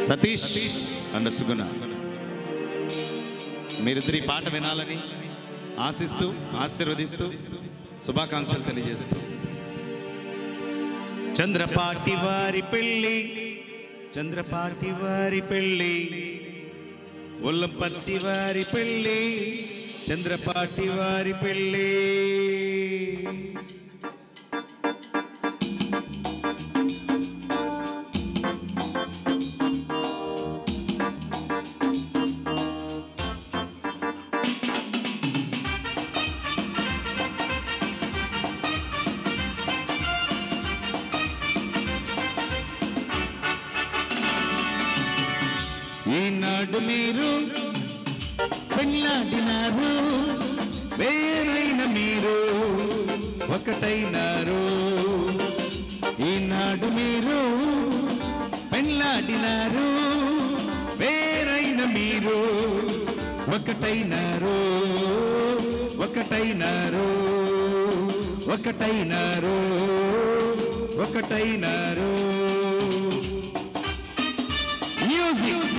Satish and సుగుణ మీరిద్దరు ఈ పాట వినాలని ఆశిస్తూ ఆశీర్వదిస్తూ శుభాకాంక్షలు తెలియజేస్తూ చంద్రపాటి వారి పెళ్ళి చంద్రపాటి వారి పెళ్ళి ఉల్లంపర్తి వారి పెళ్ళి చంద్రపాటి వారి పెళ్ళి ఈనాడు మీరు పెళ్ళాడినారు వేరైన మీరు ఒకటైనారు ఈనాడు మీరు పెళ్ళాడినారు వేరైన మీరు ఒకటైనారు ఒకటైనారు ఒకటైనారు ఒకటైనారు మ్యూజిక్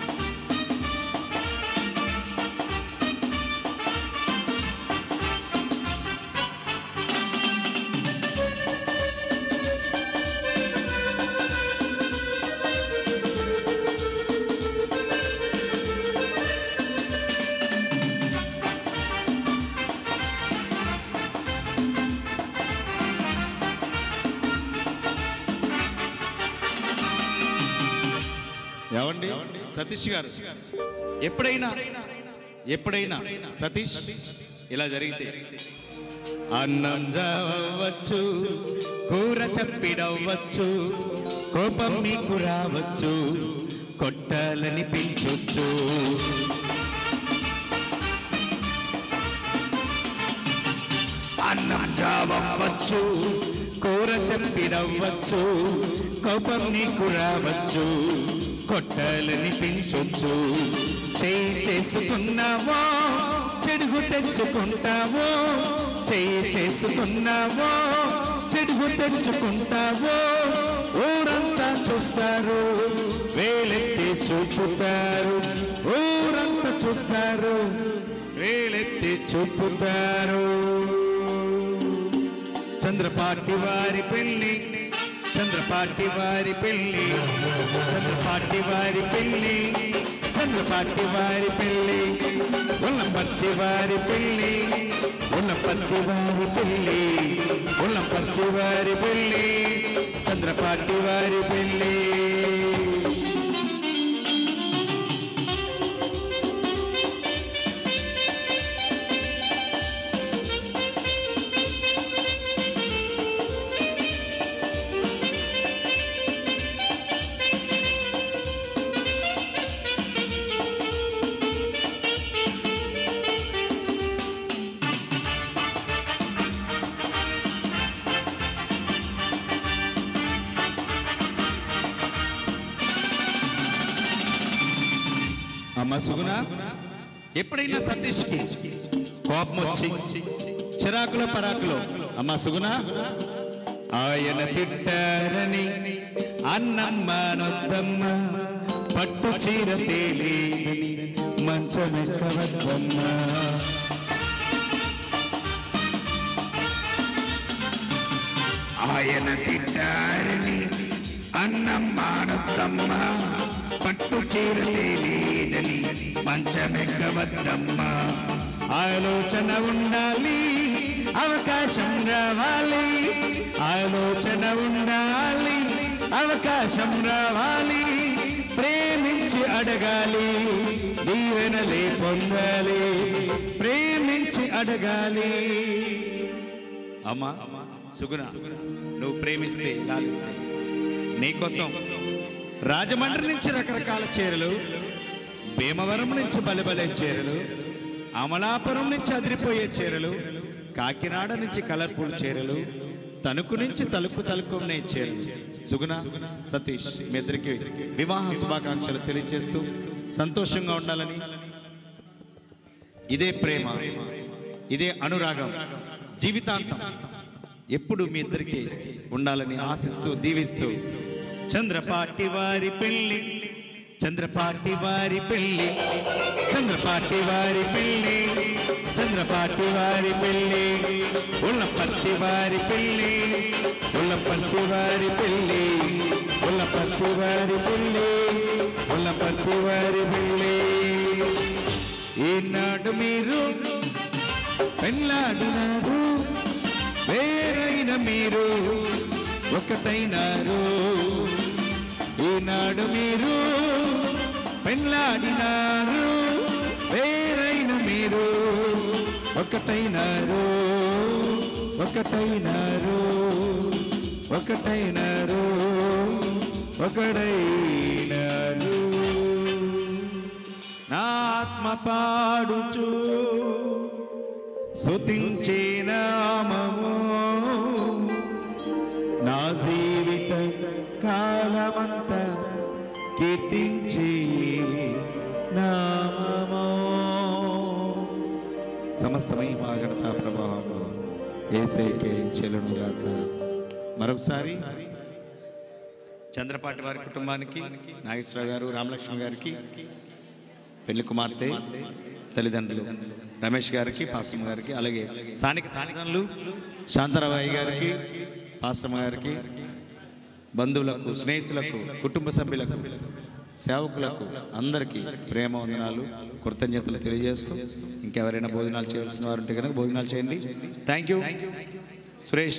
ఏమండి సతీష్ గారు ఎప్పుడైనా ఎప్పుడైనా సతీష్ ఇలా జరిగితే అన్నం జావచ్చు కూర చప్పిడవచ్చు కోపం మీకు రావచ్చు కొట్టాలని పెంచొచ్చు అన్నం జావచ్చు కూర చప్పిడవచ్చు కోపం నీకు రావచ్చు కొట్టాలని పెంచొచ్చు చేయి చేసుకున్నావో చెడుగు తెచ్చుకుంటావో చేయి చేసుకున్నావో చెడుగు తెచ్చుకుంటావో ఊరంతా చూస్తారు వేలెత్తి చూపుతారు ఊరంతా చూస్తారు వేలెత్తి చూపుతారు చంద్రపాటి వారి పెళ్ళి చంద్రపాటి వారి పెళ్ళి చంద్రపాటి వారి పెళ్ళి చంద్రపాటి వారి పెళ్ళి ఉన్నపత్తి వారి పెళ్ళి ఉన్నపత్తి వారి పెళ్ళి ఉన్నపత్తి వారి పెళ్ళి చంద్రపాటి వారి పెళ్ళి అమ్మ సుగుణ ఎప్పుడైనా సతీష్కి కోపం వచ్చి చిరాకులో పరాకులో అమ్మ సుగుణ ఆయన తిట్టారని అన్నమ్మ నొద్దమ్మ పట్టు చీర తేలేదని మంచమెక్కవద్దమ్మ ఆయన తిట్టారని అన్నం మానద్దమ్మ పట్టు చీర తేలేదని మంచమెక్కవద్దమ్మ ఆలోచన ఉండాలి అవకాశం రావాలి ఆలోచన ఉండాలి అవకాశం రావాలి ప్రేమించి అడగాలి దీవెనలే పొందాలి ప్రేమించి అడగాలి అమ్మా సుగుణ నువ్వు ప్రేమిస్తే సాధిస్తే నీకోసం రాజమండ్రి నుంచి రకరకాల చీరలు భీమవరం నుంచి బలిబలే చీరలు అమలాపురం నుంచి అదిరిపోయే చీరలు కాకినాడ నుంచి కలర్ఫుల్ చీరలు తణుకు నుంచి తలుకు తలుకునే చీరలు సుగుణ సతీష్ మీ ఇద్దరికి వివాహ శుభాకాంక్షలు తెలియజేస్తూ సంతోషంగా ఉండాలని ఇదే ప్రేమ ఇదే అనురాగం జీవితాంతం ఎప్పుడు మీ ఇద్దరికి ఉండాలని ఆశిస్తూ దీవిస్తూ చంద్రపాటి వారి పెళ్లి చంద్రపాటి వారి పెళ్ళి చంద్రపాటి వారి పెళ్ళి చంద్రపాటి వారి పెళ్ళి ఉల్లపత్తి వారి పెళ్ళి ఉల్లపత్తి వారి పెళ్ళి ఉల్లపత్తి వారి పెళ్ళి ఉల్లపత్తి వారి పెళ్ళి ఈనాడు మీరు పెళ్ళాడినారు వేరైన మీరు ఒకటైనారు ఈనాడు మీరు పెళ్ళాడినారు వేరైన మీరు ఒకటైనారు ఒకటైనారు ఒకటైనారు ఒకటైనారు నా ఆత్మ పాడుచు స్తుతించే నామము నా జీవిత కాలమంతా కీర్తించి నామము సమస్తమై మాగడతా ప్రభావము ఏసైకే చెలునుగాక మరొకసారి చంద్రపాటి వారి కుటుంబానికి నాగేశ్వరరావు గారు రామలక్ష్మి గారికి పెళ్లి కుమార్తె తల్లిదండ్రులు రమేష్ గారికి పాస్టమ్ గారికి అలాగే స్థానిక స్థానికులు శాంతారాబాయి గారికి పాస్టమ్ గారికి బంధువులకు స్నేహితులకు కుటుంబ సభ్యులకు సేవకులకు అందరికీ ప్రేమ వందనాలు కృతజ్ఞతలు తెలియజేస్తూ ఇంకెవరైనా భోజనాలు చేయాల్సిన వారు ఉంటే కనుక భోజనాలు చేయండి థ్యాంక్ యూ సురేష్